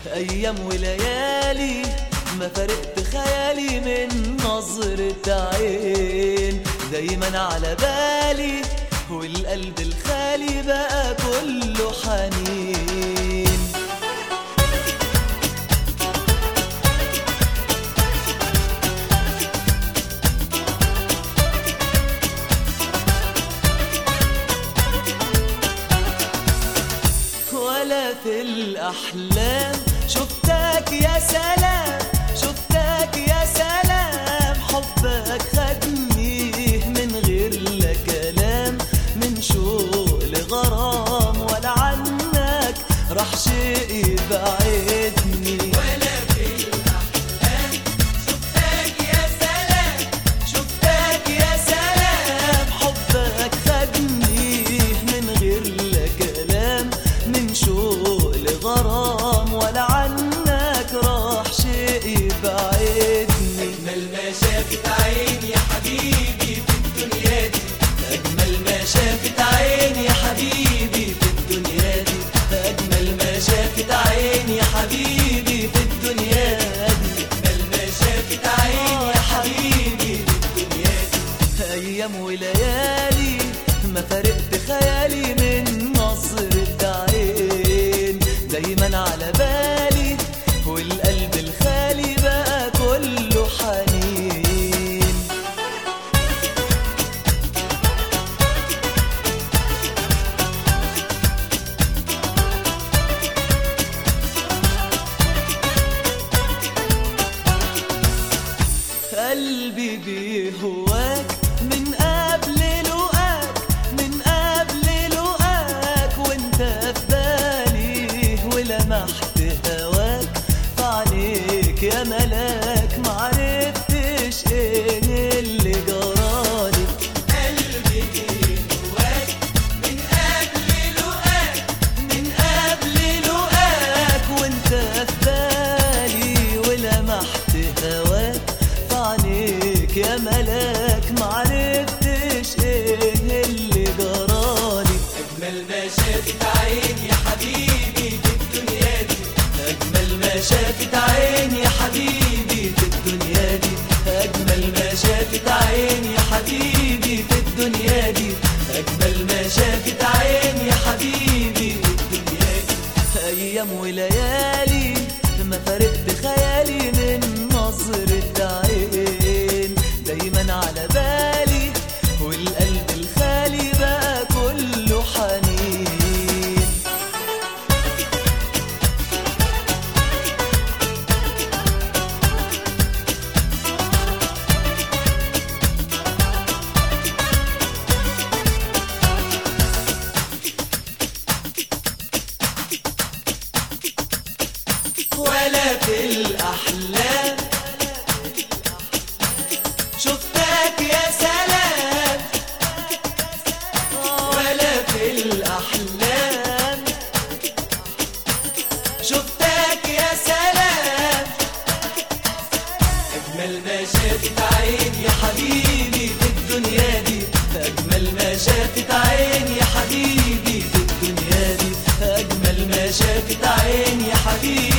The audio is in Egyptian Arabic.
أيام وليالي ما فرقت خيالي من نظرة عين دايما على بالي والقلب الخالي بقى كله حنين ولا في الأحلام شفتك يا سلام شفتك يا سلام حبك خدني من غير لا كلام من شوق لغرام ولا عنك راح شيء يبعدني ولا في الأحلام شفتك يا سلام شفتك يا سلام حبك خدني من غير لا كلام من شوق لغرام ولا عنك راح شيء يبعدني أجمل ما شافت عيني يا حبيبي في الدنيا دي أجمل ما شافت عيني يا حبيبي في الدنيا دي أجمل ما شافت عيني يا حبيبي في الدنيا دي أجمل ما شافت عيني يا حبيبي في الدنيا دي أيام وليالي ما فرقت خيالي من نظرة عين دايما على بالي والقلب الخالي بقى كله حنين قلبي بيهواك من قبل لقاك من قبل لقاك وانت في بالي ولمحت هواك في عينيك يا ملاك معرفتش ايه اللي جرالي قلبي بيهواك من قبل لقاك من قبل لقاك وانت في بالي ولمحت هواك في عينيك يا ملاك معرفتش ايه اللي جرالي اجمل ما شافت عيني يا حبيبي في الدنيا دي اجمل ما شافت عيني يا حبيبي في الدنيا دي اجمل ما شافت عيني يا حبيبي في الدنيا دي اجمل ما شافت عيني يا حبيبي في الدنيا دي ايام وليالي ما فرقت خيالي من نظرة عين دايما على بالي والقلب الخالي بقى كله حنين ولا في الأحلام شفتك يا سلام ولا في الأحلام شفتك يا سلام أجمل ما شافت عيني يا حبيبي في الدنيا دي أجمل ما شافت عيني يا حبيبي في الدنيا دي أجمل ما شافت عيني يا حبيبي